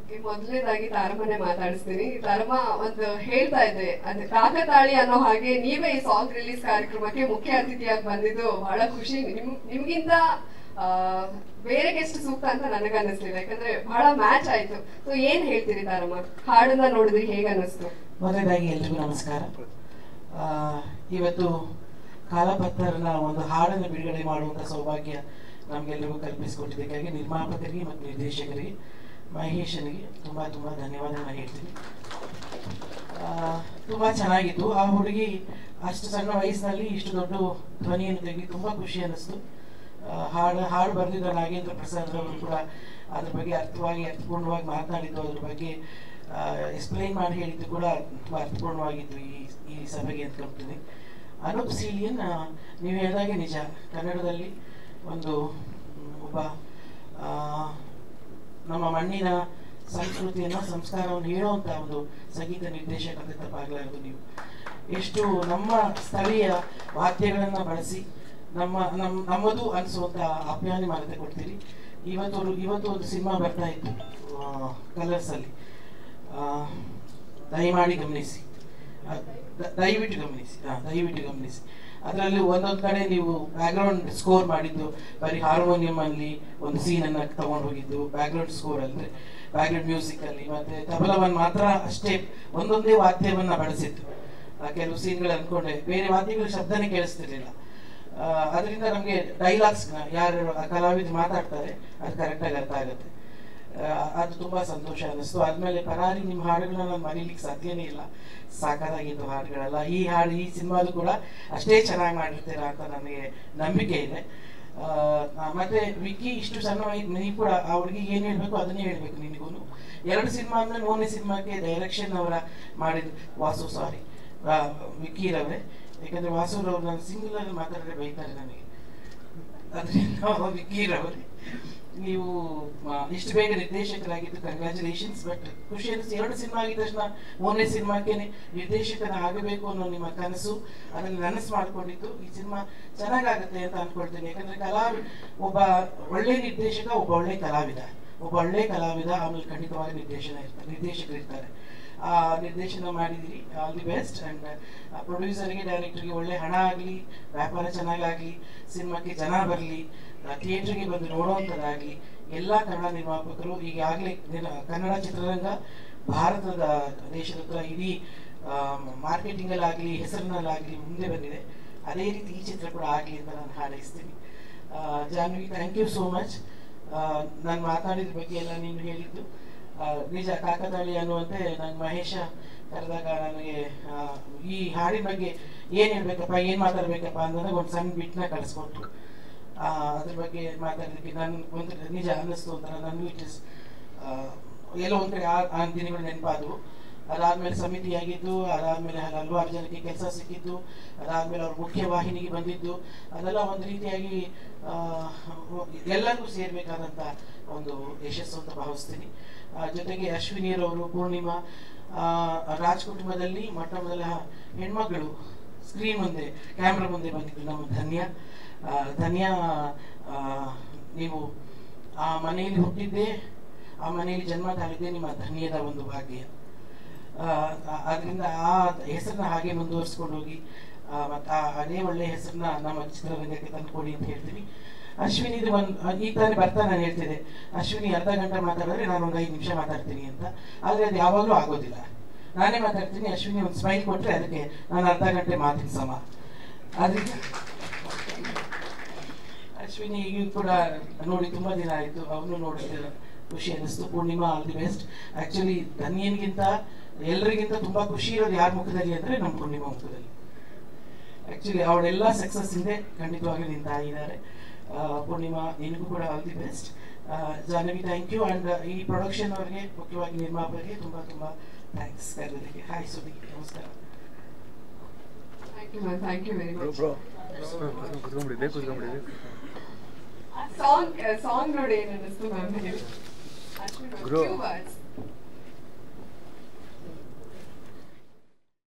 ಮೊದಲನೇದಾಗಿ ತಾರಮ್ಮನೆ ಮಾತಾಡಿಸ್ತೀನಿ ತಾರಮ್ಮ ಒಂದು ಹೇಳ್ತಾ ಇದ್ದೆ ಅಂದ್ರೆ ಕಾಕತಾಳಿ ಅನ್ನೋ ಹಾಗೆ ನೀವೇ ಈ ಸಾಂಗ್ ರಿಲೀಸ್ ಕಾರ್ಯಕ್ರಮಕ್ಕೆ ಮುಖ್ಯ ಅತಿಥಿಯಾಗಿ ಬಂದಿದ್ದು ಬಹಳ ಖುಷಿ ನಿಮ್ ನಿಮ್ಗಿಂತ ಆ, ಬೇರೆ ಗೆಸ್ಟ್ ಸೂಕ್ತ ಅಂತ ನನಗೆ ಅನ್ನಿಸ್ಲಿಲ್ಲ ಯಾಕಂದ್ರೆ ಬಹಳ ಮ್ಯಾಚ್ ಆಯ್ತು ಸೊ ಏನ್ ಹೇಳ್ತೀರಿ ತಾರಮ್ಮ ಹಾಡನ್ನ ನೋಡಿದ್ರಿ ಹೇಗ ಅನ್ನಿಸ್ತು ಮೊದಲನೇದಾಗಿ ಎಲ್ರಿಗೂ ನಮಸ್ಕಾರ ಆ, ಇವತ್ತು ಕಾಲಪತ್ರನ ಒಂದು ಹಾಡನ್ನು ಬಿಡುಗಡೆ ಮಾಡುವಂಥ ಸೌಭಾಗ್ಯ ನಮಗೆಲ್ಲರಿಗೂ ಕಲ್ಪಿಸಿಕೊಟ್ಟಿದ್ದಕ್ಕಾಗಿ ನಿರ್ಮಾಪಕರಿಗೆ ಮತ್ತು ನಿರ್ದೇಶಕರಿಗೆ ಮಹೇಶನಿಗೆ ತುಂಬ ತುಂಬ ಧನ್ಯವಾದಗಳನ್ನ ಹೇಳ್ತೀನಿ ಆ, ತುಂಬ ಚೆನ್ನಾಗಿತ್ತು ಆ ಹುಡುಗಿ ಅಷ್ಟು ಸಣ್ಣ ವಯಸ್ಸಿನಲ್ಲಿ ಇಷ್ಟು ದೊಡ್ಡ ಧ್ವನಿಯನ್ನು ತೆಗಿ ತುಂಬ ಖುಷಿ ಅನ್ನಿಸ್ತು ಆ, ಹಾಡು ಹಾಡು ಬರೆದಿದ್ದ ನಾಗೇಂದ್ರ ಪ್ರಸಾದ್ ಅವರು ಕೂಡ ಅದ್ರ ಬಗ್ಗೆ ಅರ್ಥವಾಗಿ ಅರ್ಥಪೂರ್ಣವಾಗಿ ಮಾತನಾಡಿದ್ದು ಅದ್ರ ಬಗ್ಗೆ ಎಕ್ಸ್ಪ್ಲೈನ್ ಮಾಡಿ ಹೇಳಿದ್ದು ಕೂಡ ತುಂಬ ಅರ್ಥಪೂರ್ಣವಾಗಿತ್ತು ಈ ಈ ಸಭೆಗೆ ಅಂತ ಕಂತೀನಿ ಅನೂಪ್ ಸೀಲಿಯನ್ ಆ, ನೀವು ಹೇಳಿದಾಗೆ ನಿಜ ಕನ್ನಡದಲ್ಲಿ ಒಂದು ಮ್, ಒಬ್ಬ ಆ, ನಮ್ಮ ಮಣ್ಣಿನ ಸಂಸ್ಕೃತಿಯನ್ನು ಸಂಸ್ಕಾರವನ್ನು ಹೇಳುವಂಥ ಒಂದು ಸಂಗೀತ ನಿರ್ದೇಶಕ ಅಂತ ತಪ್ಪಾಗಲಾರದು ನೀವು ಎಷ್ಟು ನಮ್ಮ ಸ್ಥಳೀಯ ವಾದ್ಯಗಳನ್ನು ಬಳಸಿ ನಮ್ಮ ನಮ್ಮ ನಮ್ಮದು ಅನಿಸುವಂಥ ಆಪ್ಯಾಯನೆ ಮಾನ್ಯತೆ ಕೊಡ್ತೀರಿ ಇವತ್ತು ಒಂದು- ಇವತ್ತು ಒಂದು ಸಿನಿಮಾ ಬರ್ತಾ ಇತ್ತು ಕಲರ್ಸಲ್ಲಿ ದಯಮಾಡಿ ಗಮನಿಸಿ ಆ, ದ- ದಯವಿಟ್ಟು ಗಮನಿಸಿ ಹಾ ದಯವಿಟ್ಟು ಗಮನಿಸಿ ಅದರಲ್ಲಿ ಒಂದೊಂದು ಕಡೆ ನೀವು ಬ್ಯಾಕ್ಗ್ರೌಂಡ್ ಸ್ಕೋರ್ ಮಾಡಿದ್ದು ಬರೀ ಹಾರ್ಮೋನಿಯಂ ಅಲ್ಲಿ ಒಂದು ಸೀನ್ ಅನ್ನ ತಗೊಂಡು ಹೋಗಿದ್ದು ಬ್ಯಾಕ್ಗ್ರೌಂಡ್ ಸ್ಕೋರ್ ಅಲ್ಲಿ ಬ್ಯಾಕ್ಗ್ರೌಂಡ್ ಮ್ಯೂಸಿಕ್ ಅಲ್ಲಿ ಮತ್ತೆ ತಬಲವನ್ನು ಮಾತ್ರ ಅಷ್ಟೇ ಒಂದೊಂದೇ ವಾದ್ಯವನ್ನ ಬಳಸಿತ್ತು ಆ, ಕೆಲವು ಸೀನ್ಗಳು ಅನ್ಕೊಂಡೆ ಬೇರೆ ವಾದ್ಯಗಳ ಶಬ್ದನೇ ಕೇಳಿಸ್ತಿರ್ಲಿಲ್ಲ ಆ, ಅದರಿಂದ ನಮಗೆ ಡೈಲಾಗ್ಸ್ ಯಾರು ಆ ಕಲಾವಿದ್ರು ಮಾತಾಡ್ತಾರೆ ಅದು ಕರೆಕ್ಟಾಗಿ ಅರ್ಥ ಆಗುತ್ತೆ ಆ, ಅದು ತುಂಬಾ ಸಂತೋಷ ಅನ್ನಿಸ್ತು ಆದ್ಮೇಲೆ ಪರಾರಿ ನಿಮ್ಮ ಹಾಡುಗಳನ್ನ ನಾನು ಮರೀಲಿಕ್ಕೆ ಸಾಧ್ಯನೇ ಇಲ್ಲ ಸಾಕಾಗಿದ್ದು ಹಾಡುಗಳೆಲ್ಲ ಈ ಹಾಡು ಈ ಸಿನಿಮಾದು ಕೂಡ ಅಷ್ಟೇ ಚೆನ್ನಾಗಿ ಮಾಡಿರ್ತೀರಾ ಅಂತ ನನಗೆ ನಂಬಿಕೆ ಇದೆ ಆ, ಆ, ಮತ್ತೆ ವಿಕ್ಕಿ ಇಷ್ಟು ಸಣ್ಣ ವಯ- ನೀವು ಕೂಡ ಆ ಹುಡುಗಿಗೆ ಏನ್ ಹೇಳ್ಬೇಕು ಅದನ್ನೇ ಹೇಳ್ಬೇಕು ನಿನಗೂ ಎರಡು ಸಿನಿಮಾ ಅಂದ್ರೆ ಮೂರನೇ ಸಿನಿಮಾಕ್ಕೆ ಡೈರೆಕ್ಷನ್ ಅವರ ಮಾಡಿದ ವಾಸು ಸಾರಿ ವಿಕ್ಕಿ ರವರೇ ಯಾಕಂದ್ರೆ ವಾಸುರವ್ರು ನಾನು ಸಿಂಗಲ್ ಆಗಿ ಮಾತಾಡಿದ್ರೆ ಬೈತಾರೆ ನನಗೆ ಅದರಿಂದ ವಿಕ್ಕಿ ರವರೇ ನೀವು ಆ, ಇಷ್ಟು ಬೇಗ ನಿರ್ದೇಶಕರಾಗಿದ್ದು ಕಂಗ್ರ್ಯಾಚುಲೇಷನ್ಸ್ ಬಟ್ ಖುಷಿ ಅನಿಸ್ತು ಎರಡು ಸಿನಿಮಾ ಆಗಿದ ತಕ್ಷಣ ಮೂರನೇ ಸಿನಿಮಾಕ್ಕೆ ನಿರ್ದೇಶಕನ ಆಗಬೇಕು ಅನ್ನೋ ನಿಮ್ಮ ಕನಸು ಅದನ್ನು ನನಸು ಮಾಡ್ಕೊಂಡಿದ್ದು ಈ ಸಿನಿಮಾ ಚೆನ್ನಾಗಾಗುತ್ತೆ ಅಂತ ಅನ್ಕೊಳ್ತೀನಿ ಯಾಕಂದ್ರೆ ಕಲಾವಿ ಒಬ್ಬ ಒಳ್ಳೆ ನಿರ್ದೇಶಕ ಒಬ್ಬ ಒಳ್ಳೆ ಕಲಾವಿದ ಒಬ್ಬ ಒಳ್ಳೆ ಕಲಾವಿದ ಆಮೇಲೆ ಖಂಡಿತವಾಗಿ ನಿರ್ದೇಶನ ಇರ್ತಾರೆ ನಿರ್ದೇಶಕರು ಇರ್ತಾರೆ ಆ ನಿರ್ದೇಶನ ಮಾಡಿದಿರಿ ಆಲ್ ದಿ ಬೆಸ್ಟ್ ಅಂಡ್ ಪ್ರೊಡ್ಯೂಸರ್ಗೆ ಡೈರೆಕ್ಟರ್ಗೆ ಒಳ್ಳೆ ಹಣ ಆಗಲಿ ವ್ಯಾಪಾರ ಚೆನ್ನಾಗಾಗಲಿ ಸಿನಿಮಾಕ್ಕೆ ಜನ ಬರಲಿ ಥಿಯೇಟರ್ಗೆ ಬಂದು ನೋಡುವಂಥದ್ದಾಗಲಿ ಎಲ್ಲ ಕನ್ನಡ ನಿರ್ಮಾಪಕರು ಈಗಾಗಲೇ ಕನ್ನಡ ಚಿತ್ರರಂಗ ಭಾರತದ ದೇಶದ ಹತ್ರ ಇಡೀ ಮಾರ್ಕೆಟಿಂಗಲ್ಲಾಗಲಿ ಹೆಸರಿನಲ್ಲಾಗಲಿ ಮುಂದೆ ಬಂದಿದೆ ಅದೇ ರೀತಿ ಈ ಚಿತ್ರ ಕೂಡ ಆಗಲಿ ಅಂತ ನಾನು ಹಾರೈಸ್ತೀನಿ ಆ, Jahnavi thank you so much ನಾನು ಮಾತಾಡಿದ ಬಗ್ಗೆ ಎಲ್ಲ ನೀನು ಹೇಳಿದ್ದು ಆ, ನಿಜ ಕಾಕತಾಳಿ ಅನ್ನುವಂತೆ ನಂಗೆ ಮಹೇಶ ಕರೆದಾಗ ನನಗೆ ಆ, ಈ ಹಾಡಿನ ಬಗ್ಗೆ ಏನು ಹೇಳ್ಬೇಕಪ್ಪ ಏನು ಮಾತಾಡ್ಬೇಕಪ್ಪ ಅಂತಂದಾಗ ಒಂದು ಸಣ್ಣ ಬಿಟ್ನ ಕಳಿಸ್ಕೊಟ್ರು ಆ, ಅದ್ರ ಬಗ್ಗೆ ಮಾತಾಡೋದಕ್ಕೆ ನಾನು ಒಂದು ನಿಜ ಅನ್ನಿಸ್ತು ಒಂಥರ ನನಗೂ ಇಟ್ ಇಸ್ ಎಲ್ಲೋ ಒಂದು ಕಡೆ ಆ ಆ ದಿನಗಳು ನೆನಪಾದವು ಅದಾದ್ಮೇಲೆ ಸಮಿತಿ ಆಗಿದ್ದು ಅದಾದ್ಮೇಲೆ ಹಲವಾರು ಜನಕ್ಕೆ ಕೆಲಸ ಸಿಕ್ಕಿದ್ದು ಅದಾದ್ಮೇಲೆ ಅವ್ರ ಮುಖ್ಯ ವಾಹಿನಿಗೆ ಬಂದಿದ್ದು ಅದೆಲ್ಲ ಒಂದು ರೀತಿಯಾಗಿ ಆ, ಎಲ್ಲರಿಗೂ ಸೇರ್ಬೇಕಾದಂತ ಒಂದು ಯಶಸ್ಸು ಅಂತ ಭಾವಿಸ್ತೀನಿ ಆ, ಜೊತೆಗೆ ಅಶ್ವಿನಿಯರವರು ಪೂರ್ಣಿಮಾ ಆ, ರಾಜ್ ಕುಟುಂಬದಲ್ಲಿ ಮೊಟ್ಟ ಮೊದಲ ಹೆಣ್ಮಗಳು ಸ್ಕ್ರೀನ್ ಮುಂದೆ ಕ್ಯಾಮ್ರಾ ಮುಂದೆ ಬಂದಿದ್ದು ನಮ್ಮ ಧನ್ಯ ಆ, ಧನ್ಯ ಆ, ನೀವು ಆ ಮನೆಯಲ್ಲಿ ಹುಟ್ಟಿದ್ದೇ ಆ ಮನೆಯಲ್ಲಿ ಜನ್ಮ ತಾಳಿದ್ದೇ ನಿಮ್ಮ ಧನ್ಯದ ಒಂದು ಭಾಗ್ಯ ಅದರಿಂದ ಆ ಹೆಸರನ್ನ ಹಾಗೆ ಮುಂದುವರಿಸ್ಕೊಂಡು ಹೋಗಿ ಆ, ಮತ್ತೆ ಆ ಅದೇ ಒಳ್ಳೆ ಹೆಸರನ್ನ ನಮ್ಮ ಚಿತ್ರರಂಗಕ್ಕೆ ತಂದುಕೊಡಿ ಅಂತ ಹೇಳ್ತೀನಿ ಅಶ್ವಿನಿ ಇದು ಒಂದು ಈಗ ತಾನೇ ಬರ್ತಾ ನಾನು ಹೇಳ್ತಿದ್ದೆ ಅಶ್ವಿನಿ ಅರ್ಧ ಗಂಟೆ ಮಾತಾಡಿದ್ರೆ ನಾನು ಒಂದು ಐದು ನಿಮಿಷ ಮಾತಾಡ್ತೀನಿ ಅಂತ ಆದರೆ ಅದು ಯಾವಾಗಲೂ ಆಗೋದಿಲ್ಲ ನಾನೇ ಮಾತಾಡ್ತೀನಿ ಅಶ್ವಿನಿ ಒಂದು ಸ್ಮೈಲ್ ಕೊಟ್ಟರೆ ಅದಕ್ಕೆ ನಾನು ಅರ್ಧ ಗಂಟೆ ಮಾತಿನ ಸಮ ಅದರಿಂದ ಅಶ್ವಿನಿ ಈಗಲೂ ಕೂಡ ನೋಡಿ ತುಂಬಾ ದಿನ ಆಯ್ತು ಅವನು ನೋಡಿದ್ರೆ ಖುಷಿ ಅನ್ನಿಸ್ತು Purnima all the best actually ಧನ್ಯನ್ಗಿಂತ ಎಲ್ಲರಿಗಿಂತ ತುಂಬಾ ಖುಷಿ ಇರೋದು ಯಾರ ಮುಖದಲ್ಲಿ ಅಂದ್ರೆ ನಮ್ಮ ಪೂರ್ಣಿಮಾ ಮುಖದಲ್ಲಿ ಆಕ್ಚುಲಿ ಅವಳೆಲ್ಲ ಸಕ್ಸಸ್ ಹಿಂದೆ ಖಂಡಿತವಾಗಿ ನಿನ್ನ ತಾಯಿ ಇದ್ದಾರೆ ಆ, ಪೂರ್ಣಿಮಾ ನಿನಗೂ ಕೂಡ all the best Jahnavi thank you and ಈ ಪ್ರೊಡಕ್ಷನ್ ಅವರಿಗೆ ಮುಖ್ಯವಾಗಿ ನಿರ್ಮಾಪಕರಿಗೆ ತುಂಬಾ ತುಂಬಾ ಥ್ಯಾಂಕ್ಸ್ ಕರೆದಕ್ಕೆ ಹಾಯ್ ಸುದಿ ನಮಸ್ಕಾರ thank you ma'am thank you very much bro ಕುತ್ಕೊಂಡ್ಬಿಡಿ ಕುತ್ಕೊಂಡ್ಬಿಡಿ ಸಾಂಗ್ ಸಾಂಗ್ ನೋಡಿ ಏನು ಅನ್ನಿಸ್ತು ಮ್ಯಾಮ್ ಹೇಳಿ Grow. Few words